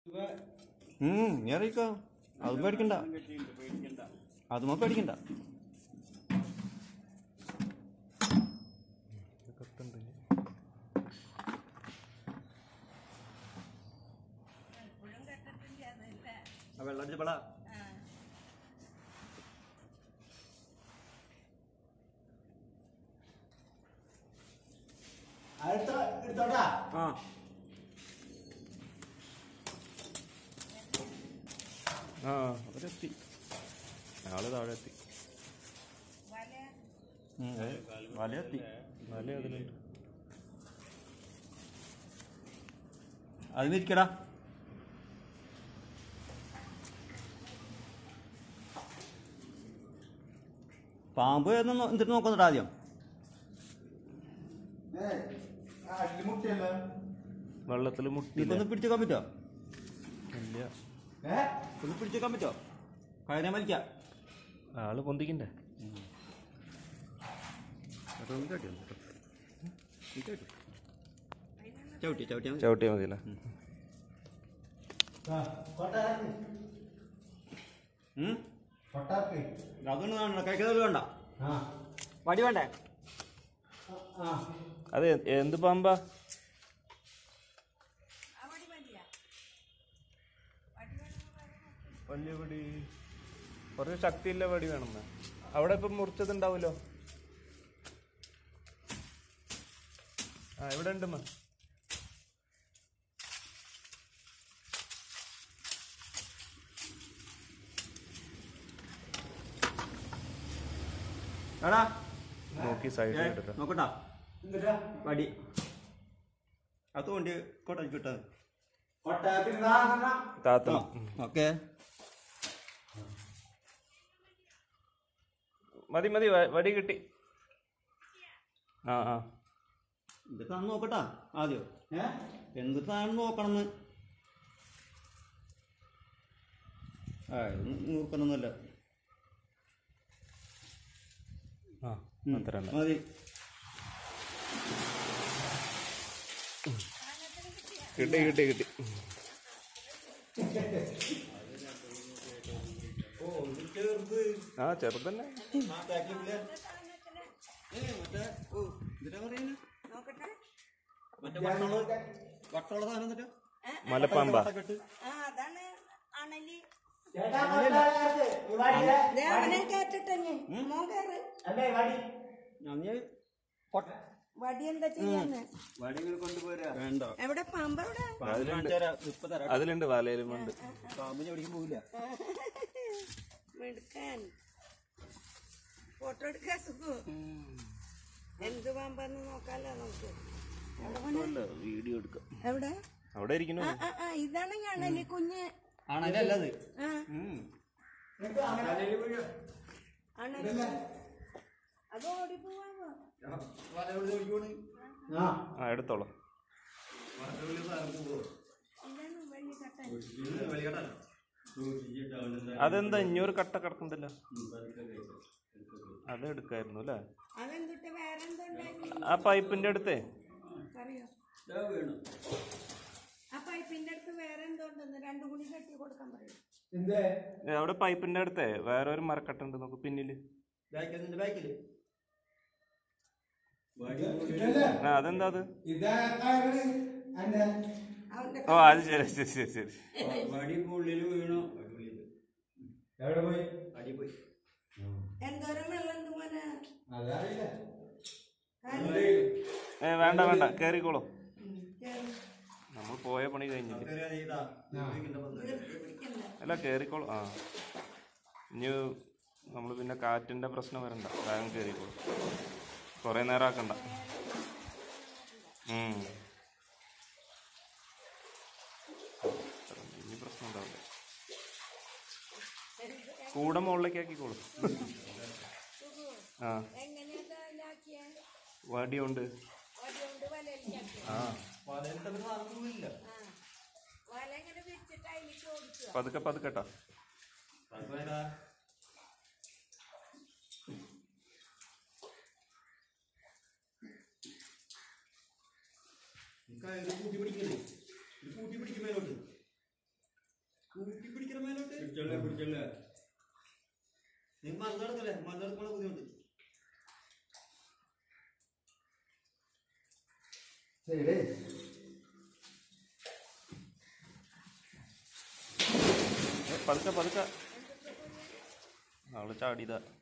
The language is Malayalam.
ഉം നീ അറിയിക്കോ അത് പേടിക്കണ്ട അതുമ്മ പേടിക്കണ്ട വെള്ളം അടിച്ചപ്പോളാ അടുത്ത എടുത്തോട്ടാ ആ ആ അവരെത്തി ആള് താഴെ എത്തി ഉം, ഏ, വലയെത്തി വല അതിലുണ്ട് അത് വിരിക്കടാ പാമ്പ് എന്ന് എന്തിട്ട് നോക്കുന്നുണ്ട് ആദ്യം അടിമുട്ടിയല്ലോ വെള്ളത്തിൽ മുട്ടില്ല ഇതൊന്ന് പിടിച്ചേക്കാൻ പറ്റുമോ ഇല്ല ഏ ഒന്ന് പിടിച്ചേക്കാൻ പറ്റുമോ കയറാൻ വലിക്കാം ആള് പൊന്തിക്കണ്ടേ ചവിട്ടി ചവിട്ടിയാ മതി. ചവിട്ടിയാ മതിയല്ലേ കൊട്ടാരക്ക് ഉം? കൊട്ടാരക്ക് അതൊന്നും കാണണ്ട കഴിക്കുന്നത് വേണ്ട ആ വടി വേണ്ടേ ആ അത് എ- എന്ത് പാമ്പാ വലിയ വടി കുറച്ച് ശക്തിയില്ല വടി വേണമെന്ന് അവിടെ ഇപ്പം മുറിച്ചതുണ്ടാവുമല്ലോ ആ ഇവിടെ ഉണ്ട് മ എടാ നോക്കി ഏ, സൈഡിൽ ഇട്ടിട്ട് നോക്കട്ടാ എന്നിട്ടാ വടി അത് കൊണ്ട് കോട്ടയ്ക്ക് കിട്ടാൻ കൊട്ടാരത്തിന് നാലെണ്ണം താത്ത ഓക്കെ മതി മതി വ- വടി കിട്ടി ആ ആ എന്തിട്ടാന്ന് നോക്കട്ടാ ആദ്യം ഏ എന്തിട്ടാണ് നോക്കണമെന്ന് ആ ഇത് നോക്കണമെന്നല്ല ആ ഉം, അത്ര തന്നെ മതി കിട്ടി കിട്ടി കിട്ടി ഓ ഇത് ചെറുത് ആ ചെറുതന്നെ ആ പാക്കിങ്ങില് ഏ മറ്റേ ഓ ഇതിട്ടാ പറയുന്നത് മറ്റേ വട്ടമുള്ള വട്ടമുള്ള സാധനം എന്നിട്ട് മലപ്പാമ്പ കെട്ട് ആ അതാണ് അണലി ചേട്ടാ കൊട്ടാരക്ക് ഈ വടിയിലെ ദേ അവനെ കേട്ടിട്ടെ മോൻ കേറ് അല്ലേ വടി ഞാൻ വടി എന്താ ചെയ്യാന്ന് വടികൾ കൊണ്ടുപോരാ വേണ്ട എവിടെ പാമ്പ് എവിടെ അതിലുണ്ട് ഇപ്പൊ തരാം അതിലുണ്ട് വാലയിലും ഉണ്ട് പാമ്പിന് എവിടേക്കും പോവില്ല മെടുക്കാൻ ഫോട്ടോ എടുക്കാൻ സുഖം എന്ത് പാമ്പാന്ന് നോക്കാലോ നമുക്ക് എവിടെ മോനെ? വീഡിയോ എടുക്കാം എവിടെ അവിടെ ഇരിക്കുന്നു ആ ആ, ആ ഇതാണ് ഈ അണലി കുഞ്ഞ് ആണല്ലേ അത് ആ അണലി അത് ഓടിപ്പോവാമോ ആ ആ എടുത്തോളാം ഇതാണ് വലിയ കട്ടൻ അതെന്താ ഇഞ്ഞൊരു കട്ട കിടക്കുന്നില്ല അത് എടുക്കായിരുന്നു അല്ലേ അതെന്തിട്ട് വേറെ എന്തുണ്ടായിരുന്നു ആ പൈപ്പിന്റെ അടുത്തേ അറിയോ ആ പൈപ്പിന്റെ അടുത്ത് വേറെ എന്തോ ഉണ്ടെന്ന് രണ്ടും കൂടി കെട്ടി കൊടുക്കാൻ പറയും എന്തേ ഏ, അവിടെ പൈപ്പിന്റെ അടുത്തേ വേറെ ഒരു മരക്കട്ട ഉണ്ട് നോക്ക് പിന്നില് ബാക്കിൽ നിന്റെ ബാക്കില് ഇതല്ലേ ആ അതെന്താ അത് ഇതാ കയറ് അന്റെ അവന്റെ ഓ അത് ശരി ശരി ശരി ശരി വടി ഉള്ളിൽ വീണു എവിടെ പോയി അടി പോയി എന്തോരം വെള്ളം ഉണ്ട് മോനെ അതറിയില്ല ഏ വേണ്ട വേണ്ട കേറിക്കോളൂ കേറ്. നമ്മൾ പോയ പണി കഴിഞ്ഞില്ലേ ഇതാ പിടിക്കണ്ട. അല്ല കേറിക്കോളൂ ആ ഇനി നമ്മൾ പിന്നെ കാറ്റിന്റെ പ്രശ്നം വരണ്ട വേഗം കേറിക്കോളൂ കുറേ നേരം ആക്കണ്ട ഉം. ഇനി പ്രശ്നം ഉണ്ടാവില്ല കൂടെ മുകളിലേക്ക് ആക്കിക്കോളൂ ആ എങ്ങനെയാ ഇതാക്കിയ വടിയുണ്ട് വടികൊണ്ട് വലയിലാക്കിയ ആ പോവില്ല ആ വല ഇങ്ങനെ വിരിച്ചിട്ട് അതിലേക്ക് ഓടിക്കുക പതുക്കെ പതുക്കെട്ടാ കൂട്ടി പിടിക്കല്ലേ ഇത് കൂട്ടി പിടിക്കും മേലോട്ട് പിടിച്ചോളെ പിടിച്ചോളെ നീ മണ്ണെടുക്കല്ലേ മണ്ണെടുക്കുള്ള ബുദ്ധിമുട്ട് ശരി ഏ, പതുക്കെ പതുക്കെ അവള് ചാടിയതാ